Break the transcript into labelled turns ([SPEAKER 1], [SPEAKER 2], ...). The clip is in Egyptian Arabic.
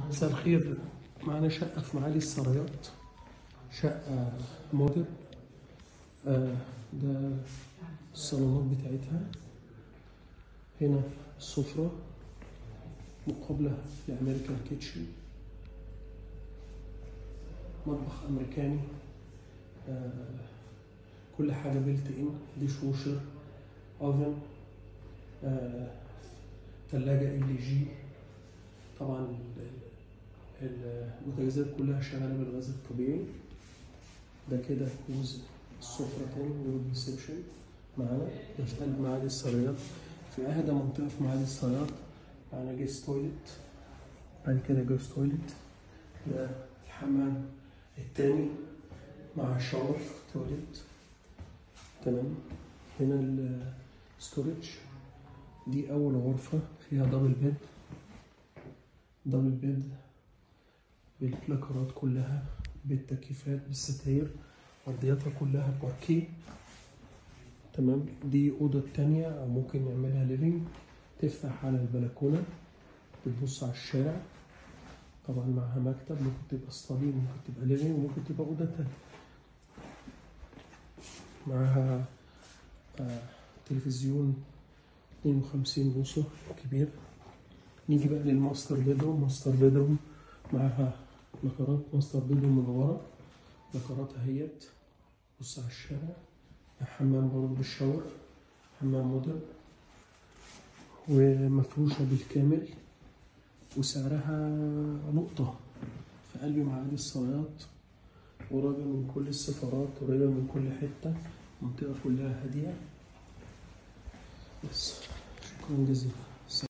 [SPEAKER 1] مساء الخير معانا شقة في معالي السرايات شقة مودر آه، ده الصالونات بتاعتها هنا السفرة مقابلة لأمريكان كيتشن مطبخ أمريكاني آه، كل حاجة بيلت إن ديش ووشر أوفن آه، تلاجة ال جي طبعا ال- البوتاجازات كلها شغالة بالغاز الطبيعي ده كده جزء السفرة تاني والريسبشن معانا ده في قلب معالي السرايات في أهدى منطقة في معالي السرايات معانا جيست تويلت بعد كده جيست تويلت ده الحمام التاني مع شاور تويلت تمام هنا الستورج دي أول غرفة فيها دبل بيد دبل بيد بالبلاكرات كلها بالتكييفات بالستاير أرضياتها كلها باركيه تمام دي أوضة التانية أو ممكن نعملها ليفينج تفتح على البلكونة بتبص على الشارع طبعا معها مكتب ممكن تبقى ستادي ممكن تبقى ليفينج ممكن تبقى أوضة تانية معاها آه تلفزيون 52 بوصة كبير نيجي بقى للماستر بيدروم ماستر بيدروم معاها بكرات ماستر بيدروم من ورا بكرات اهيت بص على الشارع حمام برضه بالشاور حمام مودرن ومفروشة بالكامل وسعرها نقطة في قلب معادي الصلايات قريبة من كل السفارات قريبة من كل حتة منطقة كلها هادية بس شكرا جزيلا